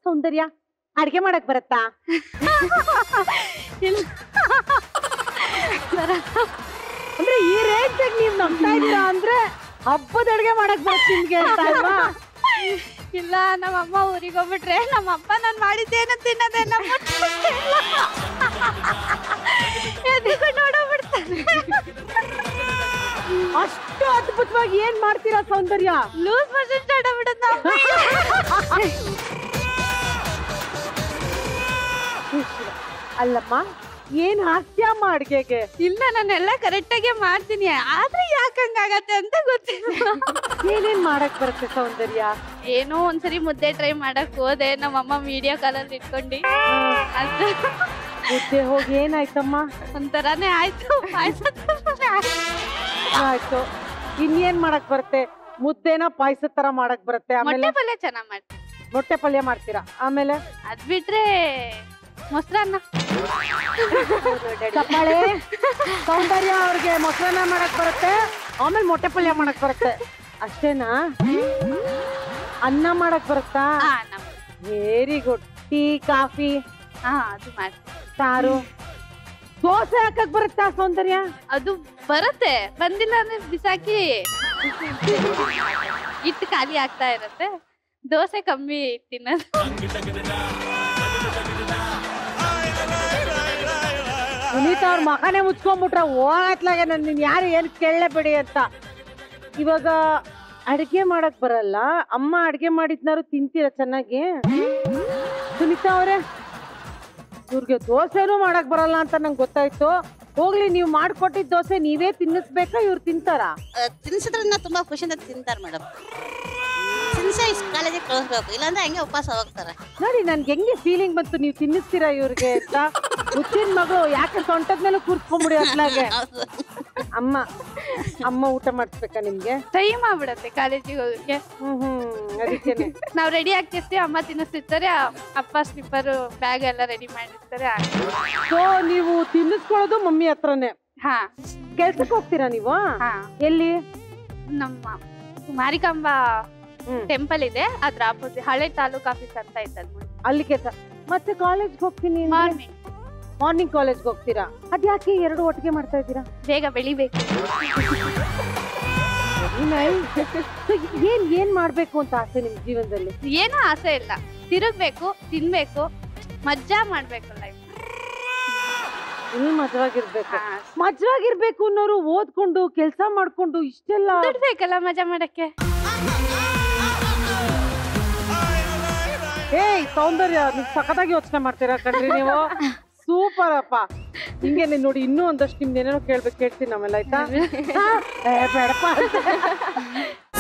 ಸೌಂದರ್ಯ ಅಡ್ಗೆ ಮಾಡಕ್ ಬರತ್ತಾ ಇಲ್ಲ ಅಂದ್ರೆ ಈ ರೇಂಜ್ ನೀವ್ ನಂಬ್ತಾ ಇದ್ದೀರಾ ಅಂದ್ರೆ ಹಬ್ಬದ ಅಡ್ಗೆ ಮಾಡಕ್ ಬರುತ್ತೆ ನಿಮ್ಗೆ ಅಂತ ಅಲ್ವಾ ಇಲ್ಲ ನಮ್ಮ ಅಮ್ಮ ಊರಿಗೆ ಹೋಗ್ಬಿಟ್ರೆ ನಮ್ಮ ಅಪ್ಪ ನಾನು ಮಾಡಿದ್ದೇನು ತಿನ್ನೋದೇ ನಮ್ಮ ಎದುರು ನೋಡೋಗ್ಬಿಡ್ತಾರೆ ಅಷ್ಟು ಅದ್ಭುತವಾಗಿ ಏನ್ ಮಾಡ್ತೀರಾ ಸೌಂದರ್ಯ ಲೂಸ್ ಮೋಷನ್ ಸ್ಟಾರ್ಟ್ ಆಗ್ಬಿಡುತ್ತೆ ಅಲ್ಲಮ್ಮ ಏನ್ ಹಾಕ್ತ್ಯಾ ಅಮ್ಮ ಅಡ್ಗೆಗೆ ಇಲ್ಲ ನಾನೆಲ್ಲ ಕರೆಕ್ಟಾಗೆ ಮಾಡ್ತೀನಿ ಆದ್ರೆ ಯಾಕೆ ಹಂಗಾಗತ್ತೆ ಅಂತ ಗೊತ್ತಿಲ್ಲ ಏನೇನ್ ಮಾಡಕ್ ಬರುತ್ತೆ ಸೌಂದರ್ಯ ಏನೋ ಒಂದ್ಸರಿ ಮುದ್ದೆ ಟ್ರೈ ಮಾಡಕ್ ಹೋದೆ ನಮ್ಮಮ್ಮ ವಿಡಿಯೋ ಕಾಲಲ್ಲಿ ಇಟ್ಕೊಂಡು ಅದು ಮುದ್ದೆ ಹೋಗಿ ಏನಾಯ್ತಮ್ಮ ಒಂಥರಾನೇ ಆಯ್ತು ಪಾಯ್ಸ ಥರಾನೇ ಆಯ್ತು. ಆಯ್ತು ಇನ್ನೇನ್ ಮಾಡಕ್ ಬರುತ್ತೆ ಮುದ್ದೆನ ಪಾಯಸ ತರ ಮಾಡಕ್ ಬರುತ್ತೆ ಆಮೇಲೆ ಮೊಟ್ಟೆ ಪಲ್ಯ ಚೆನ್ನಾಗ್ ಮಾಡ್ತೀನಿ ಮೊಟ್ಟೆ ಪಲ್ಯ ಮಾಡ್ತೀರಾ ಆಮೇಲೆ ಅದ್ ಬಿಟ್ರೆ ಮೊಸರನ್ನ ಚಪ್ಪಾಳೆ ಸೌಂದರ್ಯ ಅವ್ರಿಗೆ ಮೊಸರನ್ನ ಮಾಡಕ್ ಬರುತ್ತೆ ಆಮೇಲೆ ಮೊಟ್ಟೆ ಪಲ್ಯ ಮಾಡಕ್ ಬರುತ್ತೆ ಅಷ್ಟೇನಾ ಅನ್ನ ಮಾಡಕ್ ಬರುತ್ತಾ ಹಾ ನಮ್ ವೆರಿ ಗುಡ್ ಟೀ ಕಾಫಿ ಹಾ ಅದು ಮಾಡ್ತೀನಿ ಸಾರು ದೋಸೆ ಹಾಕಕ್ ಬರುತ್ತಾ ಸೌಂದರ್ಯ ಅದು ಬರುತ್ತೆ ಬಂದಿಲ್ಲ ಅಂದ್ರೆ ಬಿಸಾಕಿ ಹಿಟ್ಟು ಖಾಲಿ ಆಗ್ತಾ ಇರತ್ತೆ ದೋಸೆ ಕಮ್ಮಿ ತಿನ್ನೋದು ಸುನೀತಾ ಅವ್ರ ಮಗನೇ ಮುಚ್ಕೊಂಡ್ಬಿಟ್ರೆ ಹೋಗತ್ಲಾಗೆ ನನ್ ನೀನ್ ಯಾರು ಏನ್ ಕೇಳಲೇಬೇಡಿ ಅಂತ ಇವಾಗ ಅಡ್ಗೆ ಮಾಡಕ್ ಬರಲ್ಲ ಅಮ್ಮ ಅಡ್ಗೆ ಮಾಡಿದ್ನಾರು ತಿಂತೀರ ಚೆನ್ನಾಗಿ ಸುನೀತಾ ಅವ್ರೆ ಇವ್ರಿಗೆ ದೋಸೆನೂ ಮಾಡಕ್ ಬರಲ್ಲ ಅಂತ ನಂಗೆ ಗೊತ್ತಾಯ್ತು ಹೋಗ್ಲಿ ನೀವು ಮಾಡ್ಕೊಟ್ಟಿದ್ ದೋಸೆ ನೀವೇ ತಿನ್ನಿಸ್ಬೇಕಾ ಇವ್ರು ತಿಂತಾರಾ ತಿನ್ಸಿದ್ರನ್ನ ತುಂಬಾ ಖುಷಿಯಿಂದ ತಿಂತಾರೆ ಮೇಡಮ್ ತಿನ್ಸೆ ಕಾಲೇಜಿಗೆ ಕಳಿಸ್ಬೇಕು ಇಲ್ಲಾಂದ್ರೆ ಹಂಗೆ ಉಪವಾಸ ಹೋಗ್ತಾರೆ ನೋಡಿ ನನ್ಗೆ ಹೆಂಗೆ ಫೀಲಿಂಗ್ ಬಂತು ನೀವು ತಿನ್ನಿಸ್ತೀರಾ ಇವ್ರಿಗೆ ಅಂತ ಹುಚ್ಚಿನ ಮಗಳು ಯಾಕೆ ಸೊಂಟದ ಮೇಲೆ ಕೂರ್ಸ್ಕೊಂಬಿಡಿ ಅತ್ಲಾಗೆ ಹೌದು. ಅಮ್ಮ ಅಮ್ಮ ಊಟ ಮಾಡಿಸ್ಬೇಕಾ ನಿಮ್ಗೆ ಟೈಮ್ ಆಗ್ಬಿಡತ್ತೆ ಕಾಲೇಜಿಗೆ ಹೋಗಕ್ಕೆ ಹ್ಮ್ ಹ್ಮ್ ಅದಕ್ಕೇನೆ ನಾವ್ ರೆಡಿ ಆಗ್ತಿರ್ತೀವಿ ಅಮ್ಮ ತಿನ್ನಿಸ್ತಿರ್ತಾರೆ ಆ- ಅಪ್ಪ ಸ್ಲಿಪ್ಪರ್ ಬ್ಯಾಗ್ ಎಲ್ಲ ರೆಡಿ ಮಾಡಿರ್ತಾರೆ ಆ- ಸೊ ನೀವು ತಿನ್ನಿಸ್ಕೊಳ್ಳೋದು ಮಮ್ಮಿ ಹತ್ರನೇ ಹಾ ಕೆಲ್ಸಕ್ಕೆ ಹೋಗ್ತೀರಾ ನೀವು ಹಾ ಎಲ್ಲಿ ನಮ್ಮ ಮಾರಿಕಾಂಬ ಹ್ಮ್. ಟೆಂಪಲ್ ಇದೆ ಅದ್ರ ಆಪೋಸಿಟ್ ಹಳೆ ತಾಲೂಕ್ ಆಫೀಸ್ ಅಂತ ಇದ್ದದ್ ಅಲ್ಲಿ ಕೆಲಸ ಮತ್ತೆ ಕಾಲೇಜ್ಗೆ ಹೋಗ್ತೀನಿ ಮಾರ್ನಿಂಗ್ ಮಾರ್ನಿಂಗ್ ಕಾಲೇಜ್ಗೆ ಹೋಗ್ತೀರಾ ಅದ್ಯಾಕೆ ಎರಡು ಒಟ್ಟಿಗೆ ಮಾಡ್ತಾ ಇದ್ದೀರಾ ಬೇಗ ಬೆಳಿಬೇಕು So, ಏನ್ ಏನ್ ಮಾಡ್ಬೇಕು ಅಂತ ಆಸೆ ನಿಮ್ ಜೀವನದಲ್ಲಿ ಏನೋ ಆಸೆ ಇಲ್ಲ ತಿರುಗ್ಬೇಕು ತಿನ್ಬೇಕು ಮಜ್ಜಾ ಮಾಡ್ಬೇಕು ಲೈಫ್ ಇನ್ನು ಮಜವಾಗಿರ್ಬೇಕು ಮಜವಾಗಿರ್ಬೇಕು ಅನ್ನೋರು ಓದ್ಕೊಂಡು ಕೆಲ್ಸ ಮಾಡ್ಕೊಂಡು ಇಷ್ಟೆಲ್ಲ ದುಡ್ಬೇಕಲ್ಲ ಮಜಾ ಮಾಡಕ್ಕೆ ಏಯ್ ಸೌಂದರ್ಯ ನೀವು ಸಖತ್ತಾಗಿ ಯೋಚನೆ ಮಾಡ್ತೀರಾ ಕಣ್ರಿ ನೀವು ಸೂಪರ್ ಅಪ್ಪ ಹಿಂಗೆ ನೋಡಿ ಇನ್ನೂ ಒಂದಷ್ಟು ನಿಮ್ದು ಏನೇನೋ ಕೇಳ್ಬೇಕು ಕೇಳ್ತೀನಿ ಆಮೇಲೆ ಆಯ್ತಾ ಹಾ? ಏ, ಬೇಡಪ್ಪ